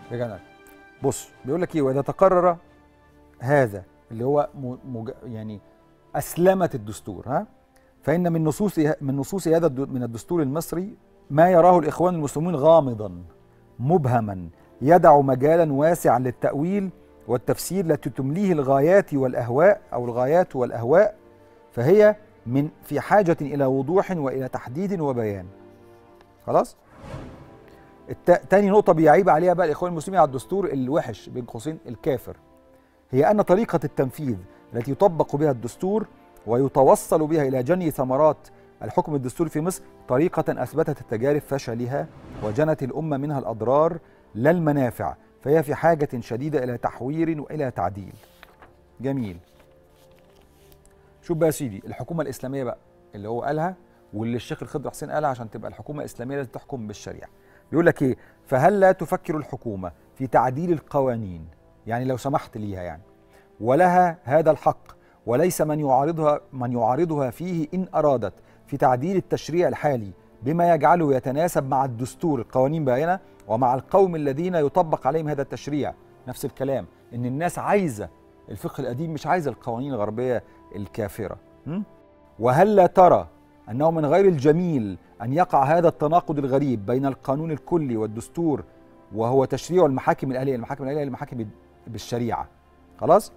رجعنا بص بيقول لك ايه واذا تقرر هذا اللي هو مج... يعني اسلمت الدستور ها فان من نصوص من نصوص هذا من الدستور المصري ما يراه الاخوان المسلمون غامضا مبهما يدع مجالا واسعا للتاويل والتفسير التي تمليه الغايات والاهواء او الغايات والاهواء فهي من في حاجه الى وضوح والى تحديد وبيان خلاص الت... تاني نقطة بيعيب عليها بقى الإخوان المسلمين على الدستور الوحش بين قوسين الكافر هي أن طريقة التنفيذ التي يطبق بها الدستور ويتوصل بها إلى جني ثمرات الحكم الدستوري في مصر طريقة أثبتت التجارب فشلها وجنت الأمة منها الأضرار لا المنافع فهي في حاجة شديدة إلى تحوير وإلى تعديل جميل شوف بقى يا سيدي الحكومة الإسلامية بقى اللي هو قالها واللي الشيخ الخضر حسين قالها عشان تبقى الحكومة الإسلامية لازم تحكم بالشريعة بيقول لك ايه فهل لا تفكر الحكومه في تعديل القوانين يعني لو سمحت ليها يعني ولها هذا الحق وليس من يعارضها من يعارضها فيه ان ارادت في تعديل التشريع الحالي بما يجعله يتناسب مع الدستور القوانين باينه ومع القوم الذين يطبق عليهم هذا التشريع نفس الكلام ان الناس عايزه الفقه القديم مش عايزه القوانين الغربيه الكافره وهل لا ترى انه من غير الجميل أن يقع هذا التناقض الغريب بين القانون الكلي والدستور وهو تشريع المحاكم الآلية المحاكم الآلية المحاكم بالشريعة خلاص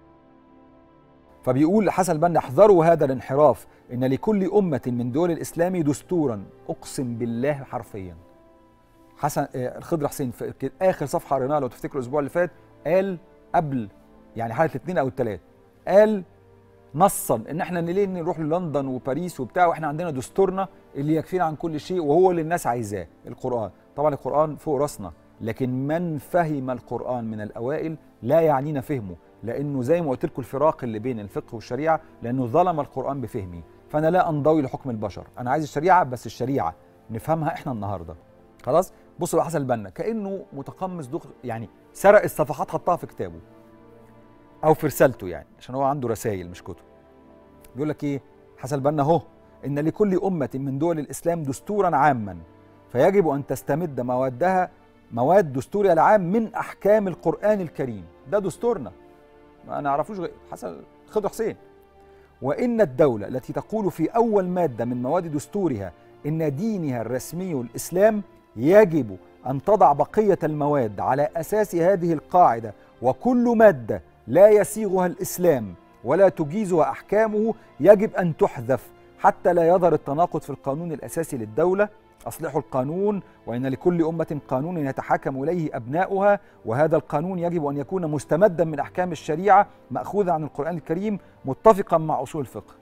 فبيقول حسن البنا احذروا هذا الانحراف إن لكل أمة من دول الإسلام دستورا أقسم بالله حرفيا حسن الخضر حسين في آخر صفحة قريناها لو تفتكروا الأسبوع اللي فات قال قبل يعني حالة الاثنين أو الثلاث قال نصا ان احنا ليه نروح للندن وباريس وبتاع واحنا عندنا دستورنا اللي يكفينا عن كل شيء وهو اللي الناس عايزاه القران طبعا القران فوق راسنا لكن من فهم القران من الاوائل لا يعنينا فهمه لانه زي ما قلت لكم الفراق اللي بين الفقه والشريعه لانه ظلم القران بفهمي فانا لا انضوي لحكم البشر انا عايز الشريعه بس الشريعه نفهمها احنا النهارده خلاص بصوا بقى حسن البنا كانه متقمص دخ يعني سرق الصفحات حطها في كتابه او في رسالته يعني عشان هو عنده رسائل مش كتب بيقول لك ايه حسن البنا اهو ان لكل امه من دول الاسلام دستورا عاما فيجب ان تستمد موادها مواد دستورها العام من احكام القران الكريم ده دستورنا ما نعرفوش غير حسن خضر حسين وان الدوله التي تقول في اول ماده من مواد دستورها ان دينها الرسمي الاسلام يجب ان تضع بقيه المواد على اساس هذه القاعده وكل ماده لا يسيغها الاسلام ولا تجيزها احكامه يجب ان تحذف حتى لا يظهر التناقض في القانون الاساسي للدوله اصلحوا القانون وان لكل امه قانون يتحاكم اليه ابناؤها وهذا القانون يجب ان يكون مستمدا من احكام الشريعه ماخوذا عن القران الكريم متفقا مع اصول الفقه.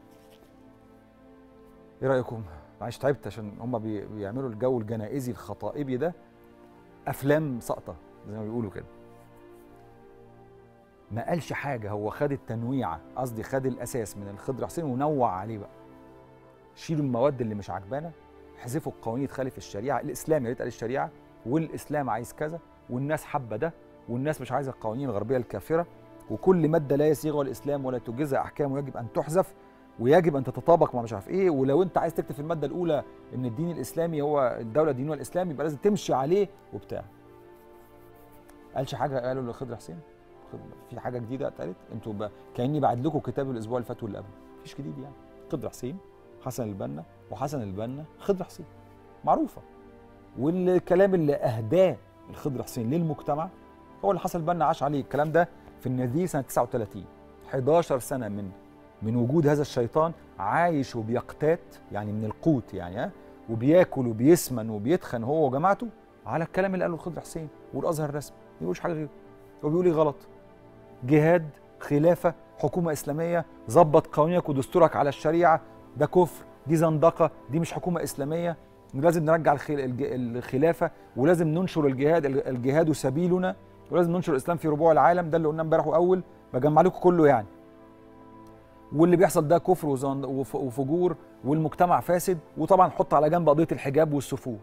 ايه رايكم؟ معلش تعبت عشان هم بيعملوا الجو الجنائزي الخطائبي ده افلام سقطه زي ما بيقولوا كده. ما قالش حاجه هو خد التنويعه قصدي خد الاساس من الخضر حسين ونوع عليه بقى شيلوا المواد اللي مش عجبانا احذفوا القوانين تخالف الشريعه الاسلام يا ريت قال الشريعه والاسلام عايز كذا والناس حابه ده والناس مش عايزه القوانين الغربيه الكافره وكل ماده لا يصيغها الاسلام ولا تجزها احكامه يجب ان تحذف ويجب ان تتطابق مع مش عارف ايه ولو انت عايز تكتب في الماده الاولى ان الدين الاسلامي هو الدوله دينها الاسلامي يبقى لازم تمشي عليه وبتاع قالش حاجه قالوا لخضر حسين في حاجه جديده اتقالت انتوا ب... كاني بعد لكم كتاب الاسبوع اللي فات واللي قبله مفيش جديد يعني خضر حسين حسن البنا وحسن البنا خضر حسين معروفه والكلام اللي اهداه الخضر حسين للمجتمع هو اللي حسن البنا عاش عليه الكلام ده في النذير سنه 39 11 سنه من من وجود هذا الشيطان عايش وبيقتات يعني من القوت يعني ها وبياكل وبيسمن وبيتخن هو وجماعته على الكلام اللي قاله الخضر حسين والازهر الرسمي ما بيقولش حاجه غيره هو بيقول ايه غلط جهاد خلافه حكومه اسلاميه ظبط قوانينك ودستورك على الشريعه ده كفر دي زندقه دي مش حكومه اسلاميه لازم نرجع الخلافه ولازم ننشر الجهاد الجهاد سبيلنا ولازم ننشر الاسلام في ربوع العالم ده اللي قلناه امبارح واول بجمع لكم كله يعني واللي بيحصل ده كفر وفجور والمجتمع فاسد وطبعا حط على جنب قضيه الحجاب والسفور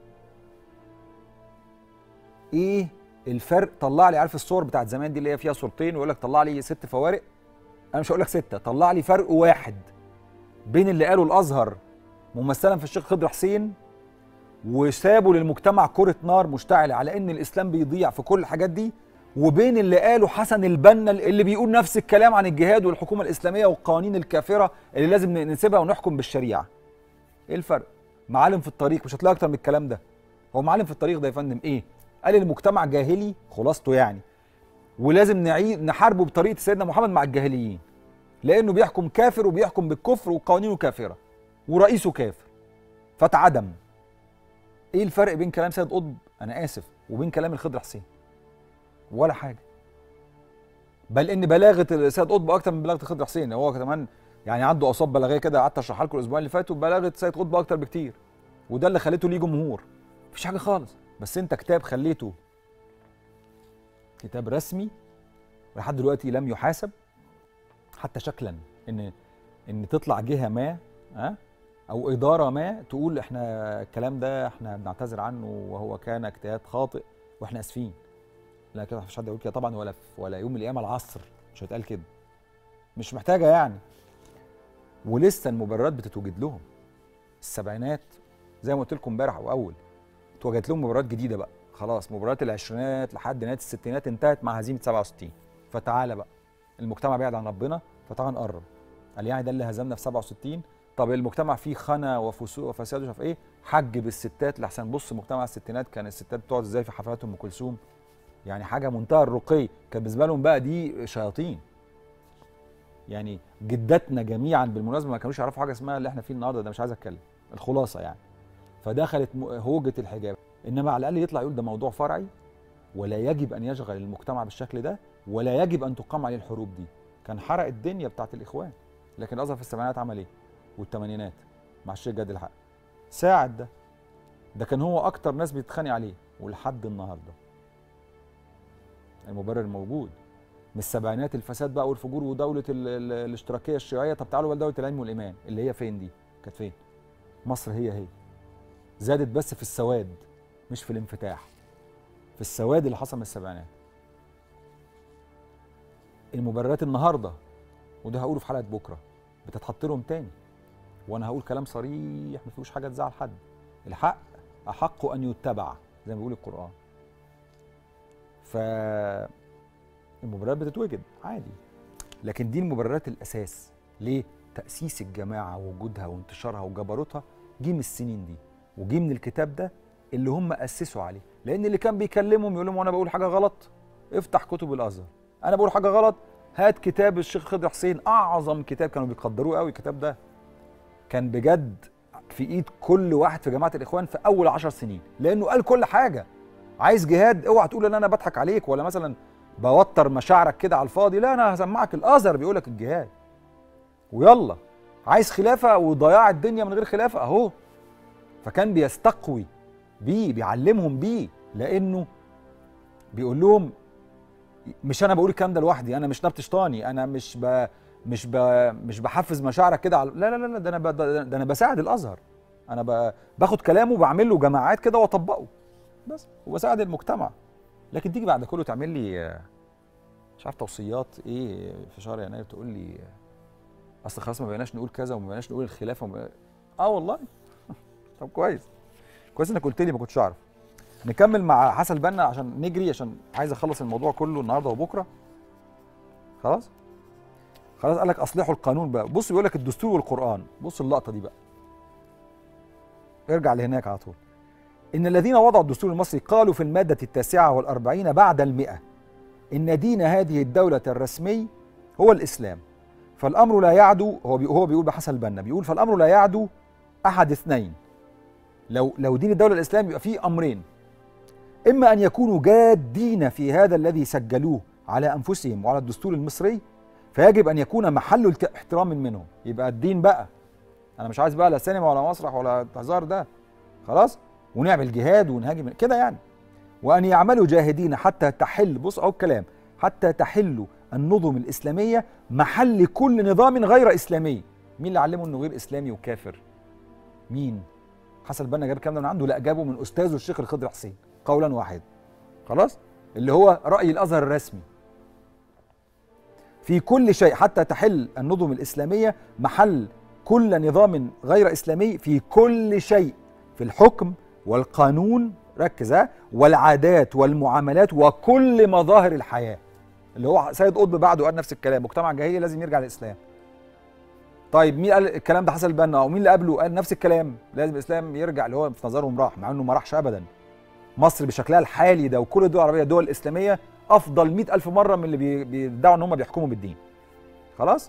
ايه الفرق طلع لي عارف الصور بتاعت زمان دي اللي هي فيها صورتين ويقول لك طلع لي ست فوارق انا مش هقول لك سته طلع لي فرق واحد بين اللي قاله الازهر ممثلا في الشيخ خضر حسين وسابوا للمجتمع كرة نار مشتعلة على ان الاسلام بيضيع في كل الحاجات دي وبين اللي قاله حسن البنا اللي بيقول نفس الكلام عن الجهاد والحكومة الاسلامية والقوانين الكافرة اللي لازم نسيبها ونحكم بالشريعة ايه الفرق معالم في الطريق مش هتلاقي اكتر من الكلام ده هو معالم في الطريق ده يا فندم ايه قال المجتمع جاهلي خلاصته يعني ولازم نعيد نحاربه بطريقه سيدنا محمد مع الجاهليين لانه بيحكم كافر وبيحكم بالكفر وقوانينه كافره ورئيسه كافر فاتعدم ايه الفرق بين كلام سيد قطب انا اسف وبين كلام الخضر حسين ولا حاجه بل ان بلاغه سيد قطب اكتر من بلاغه الخضر حسين هو كمان يعني عنده اوصاف بلاغيه كده قعدت اشرحها لكم الاسبوع اللي فات بلاغه سيد قطب اكتر بكتير وده اللي خليته ليه جمهور مفيش حاجه خالص بس انت كتاب خليته كتاب رسمي ولحد دلوقتي لم يحاسب حتى شكلا ان ان تطلع جهه ما ها او اداره ما تقول احنا الكلام ده احنا بنعتذر عنه وهو كان اجتهاد خاطئ واحنا اسفين لا كده مفيش حد يقول كده طبعا ولا ولا يوم من الايام العصر مش هيتقال كده مش محتاجه يعني ولسه المبررات بتتوجد لهم السبعينات زي ما قلت لكم امبارح او اول اتوجدت لهم مباريات جديده بقى خلاص مباريات العشرينات لحد نهايه الستينات انتهت مع هزيمه 67 فتعالى بقى المجتمع بعد عن ربنا فتعالى نقرب قال يعني ده اللي هزمنا في 67 طب المجتمع فيه خنا وفسوق وفساد ومش عارف ايه حج بالستات لحسن بص مجتمع الستينات كان الستات بتقعد ازاي في حفلات ام كلثوم يعني حاجه منتهى الرقي كان بالنسبه لهم بقى دي شياطين يعني جداتنا جميعا بالمناسبه ما كانوش يعرفوا حاجه اسمها اللي احنا فيه النهارده ده مش عايز اتكلم الخلاصه يعني فدخلت هوجه الحجاب انما على الاقل يطلع يقول ده موضوع فرعي ولا يجب ان يشغل المجتمع بالشكل ده ولا يجب ان تقام عليه الحروب دي كان حرق الدنيا بتاعت الاخوان لكن الازهر في السبعينات عمل ايه والثمانينات مع الشيخ جاد الحق ساعد ده ده كان هو اكتر ناس بيتخانق عليه ولحد النهارده المبرر موجود من السبعينات الفساد بقى والفجور ودوله ال ال الاشتراكيه الشيوعيه طب تعالوا بقى لدوله العلم والايمان اللي هي فين دي كانت فين مصر هي هي زادت بس في السواد مش في الانفتاح في السواد اللي حصل من السبعينات المبررات النهارده وده هقوله في حلقه بكره بتتحط لهم تاني وانا هقول كلام صريح ما فيهوش حاجه تزعل حد الحق احق ان يتبع زي ما بيقول القران ف المبررات بتتوجد عادي لكن دي المبررات الاساس ليه تاسيس الجماعه ووجودها وانتشارها وجبروتها جه من السنين دي وجه من الكتاب ده اللي هم اسسوا عليه لان اللي كان بيكلمهم يقول لهم وانا بقول حاجه غلط افتح كتب الازهر انا بقول حاجه غلط هات كتاب الشيخ خضر حسين اعظم كتاب كانوا بيقدروه قوي الكتاب ده كان بجد في ايد كل واحد في جماعه الاخوان في اول عشر سنين لانه قال كل حاجه عايز جهاد اوعى تقول ان انا بضحك عليك ولا مثلا بوتر مشاعرك كده على الفاضي لا انا هسمعك الازهر بيقول لك الجهاد ويلا عايز خلافه وضياع الدنيا من غير خلافه اهو فكان بيستقوي بيه بيعلمهم بيه لانه بيقول لهم مش انا بقول الكلام ده لوحدي انا مش نبت شيطاني انا مش ب... مش ب... مش بحفز مشاعرك كده على لا لا لا ده انا ب... ده انا بساعد الازهر انا ب... باخد كلامه وبعمل له جماعات كده واطبقه بس وبساعد المجتمع لكن تيجي بعد كله تعمل لي مش عارف توصيات ايه في شهر يناير تقول لي اصل خلاص ما بقيناش نقول كذا وما بقيناش نقول الخلافه وما... اه والله طب كويس كويس انك قلت لي ما كنتش اعرف نكمل مع حسن البنا عشان نجري عشان عايز اخلص الموضوع كله النهارده وبكره خلاص خلاص قال لك اصلحوا القانون بقى بص بيقول لك الدستور والقران بص اللقطه دي بقى ارجع لهناك على طول إن الذين وضعوا الدستور المصري قالوا في المادة التاسعة والأربعين بعد المئة إن دين هذه الدولة الرسمي هو الإسلام فالأمر لا يعدو هو بي هو بيقول بحسن البنا بيقول فالأمر لا يعدو أحد اثنين لو لو دين الدولة الإسلام يبقى فيه أمرين إما أن يكونوا جادين في هذا الذي سجلوه على أنفسهم وعلى الدستور المصري فيجب أن يكون محل احترام منهم يبقى الدين بقى أنا مش عايز بقى لا سينما ولا مسرح ولا هزار ده خلاص ونعمل جهاد ونهاجم كده يعني وأن يعملوا جاهدين حتى تحل بص أهو الكلام حتى تحل النظم الإسلامية محل كل نظام غير إسلامي مين اللي علمه إنه غير إسلامي وكافر مين حسن البنا جاب الكلام ده من عنده لا جابه من أستاذه الشيخ الخضر حسين قولا واحد خلاص اللي هو رأي الأزهر الرسمي في كل شيء حتى تحل النظم الإسلامية محل كل نظام غير إسلامي في كل شيء في الحكم والقانون ركز ها والعادات والمعاملات وكل مظاهر الحياه اللي هو سيد قطب بعده قال نفس الكلام مجتمع جاهلي لازم يرجع للاسلام طيب مين قال الكلام ده حسن البنا او مين اللي قبله قال نفس الكلام لازم الاسلام يرجع اللي هو في نظرهم راح مع انه ما راحش ابدا مصر بشكلها الحالي ده وكل الدول العربيه الدول الاسلاميه افضل مئة الف مره من اللي بي- بيدعوا ان هم بيحكموا بالدين خلاص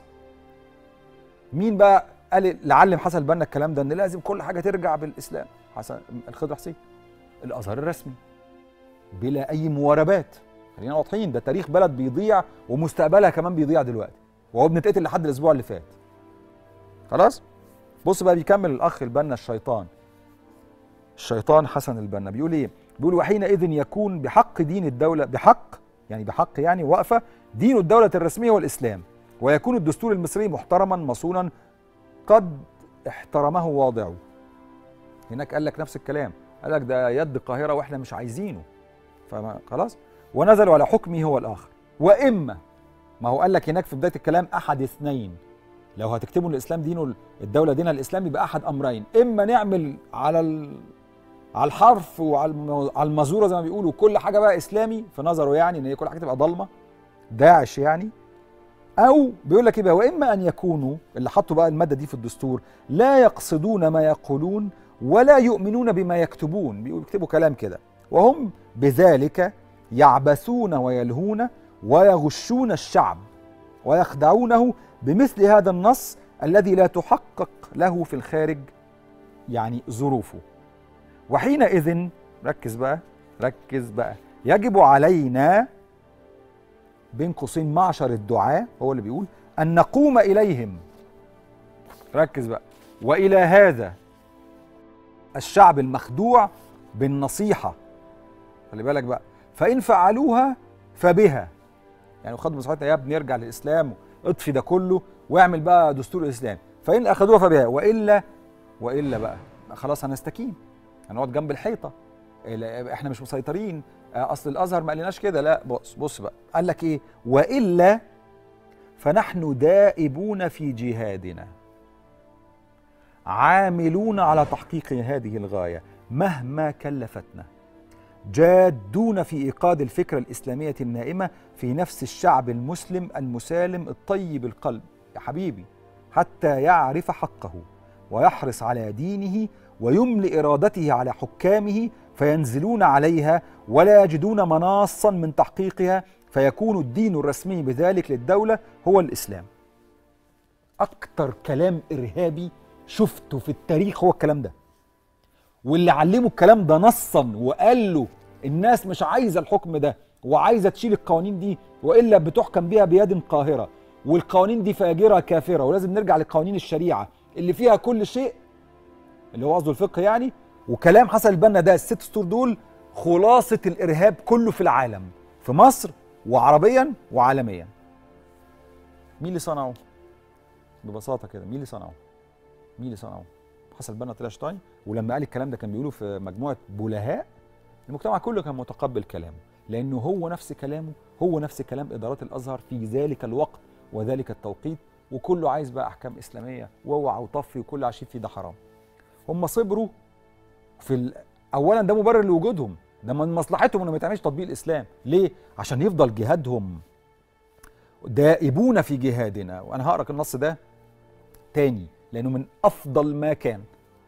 مين بقى قال اللي علم حسن البنا الكلام ده ان لازم كل حاجه ترجع بالاسلام حسن الخضر حسين الازهر الرسمي بلا اي مواربات خلينا واضحين ده تاريخ بلد بيضيع ومستقبلها كمان بيضيع دلوقتي وهو بنتقتل لحد الاسبوع اللي فات خلاص بص بقى بيكمل الاخ البنا الشيطان الشيطان حسن البنا بيقول ايه بيقول وحينئذ يكون بحق دين الدوله بحق يعني بحق يعني واقفه دين الدوله الرسميه والاسلام ويكون الدستور المصري محترما مصونا قد احترمه واضعه هناك قال لك نفس الكلام قال لك ده يد القاهره واحنا مش عايزينه فما خلاص ونزلوا على حكمه هو الاخر واما ما هو قال لك هناك في بدايه الكلام احد اثنين لو هتكتبوا ان الاسلام دينه الدوله دينها الاسلام يبقى احد امرين اما نعمل على ال... على الحرف وعلى الم- على المزوره زي ما بيقولوا كل حاجه بقى اسلامي في نظره يعني ان هي كل حاجه تبقى ضلمه داعش يعني او بيقول لك ايه بقى واما ان يكونوا اللي حطوا بقى الماده دي في الدستور لا يقصدون ما يقولون ولا يؤمنون بما يكتبون بيقولوا يكتبوا كلام كده وهم بذلك يعبثون ويلهون ويغشون الشعب ويخدعونه بمثل هذا النص الذي لا تحقق له في الخارج يعني ظروفه وحينئذ ركز بقى ركز بقى يجب علينا بين قوسين معشر الدعاة هو اللي بيقول أن نقوم إليهم ركز بقى وإلى هذا الشعب المخدوع بالنصيحة خلي بالك بقى فإن فعلوها فبها يعني خدوا نصيحتنا يا ابني ارجع للإسلام اطفي ده كله واعمل بقى دستور الإسلام فإن أخذوها فبها وإلا وإلا بقى خلاص هنستكين هنقعد جنب الحيطة لا، احنا مش مسيطرين آه، اصل الازهر ما قالناش كده لا بص بص بقى قال لك ايه والا فنحن دائبون في جهادنا عاملون على تحقيق هذه الغايه مهما كلفتنا جادون في ايقاد الفكره الاسلاميه النائمه في نفس الشعب المسلم المسالم الطيب القلب يا حبيبي حتى يعرف حقه ويحرص على دينه ويملي ارادته على حكامه فينزلون عليها ولا يجدون مناصا من تحقيقها فيكون الدين الرسمي بذلك للدوله هو الاسلام. اكتر كلام ارهابي شفته في التاريخ هو الكلام ده. واللي علمه الكلام ده نصا وقال له الناس مش عايزه الحكم ده وعايزه تشيل القوانين دي والا بتحكم بها بيد قاهره والقوانين دي فاجره كافره ولازم نرجع لقوانين الشريعه اللي فيها كل شيء اللي هو قصده الفقه يعني وكلام حسن البنا ده الست سطور دول خلاصه الارهاب كله في العالم في مصر وعربيا وعالميا مين اللي صنعه ببساطه كده مين اللي صنعه مين اللي صنعه حسن البنا طلع شيطاني ولما قال الكلام ده كان بيقوله في مجموعه بلهاء المجتمع كله كان متقبل كلامه لانه هو نفس كلامه هو نفس كلام ادارات الازهر في ذلك الوقت وذلك التوقيت وكله عايز بقى احكام اسلاميه واوعى وطفي وكل عشيب فيه ده حرام هم صبروا في ال... اولا ده مبرر لوجودهم ده من مصلحتهم انه ما يتعملش تطبيق الاسلام ليه عشان يفضل جهادهم دائبون في جهادنا وانا هقرا النص ده تاني لانه من افضل ما كان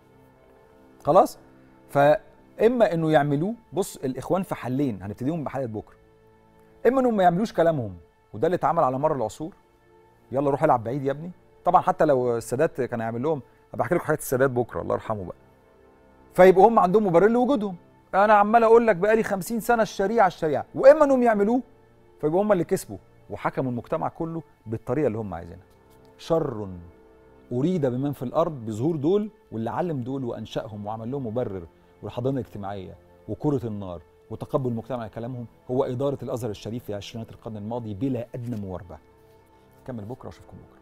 خلاص فاما انه يعملوه بص الاخوان في حلين هنبتديهم بحلقه بكره اما انهم ما يعملوش كلامهم وده اللي اتعمل على مر العصور يلا روح العب بعيد يا ابني طبعا حتى لو السادات كان هيعمل لهم هبقى احكي لكم حاجات السادات بكره الله يرحمه بقى فيبقوا هم عندهم مبرر لوجودهم انا عمال اقول لك بقالي 50 سنه الشريعه الشريعه واما انهم يعملوه فيبقوا هم اللي كسبوا وحكموا المجتمع كله بالطريقه اللي هم عايزينها شر اريد بمن في الارض بظهور دول واللي علم دول وانشاهم وعمل لهم مبرر والحضانه الاجتماعيه وكره النار وتقبل المجتمع كلامهم هو اداره الازهر الشريف في عشرينات القرن الماضي بلا ادنى مواربه كمل بكره اشوفكم بكره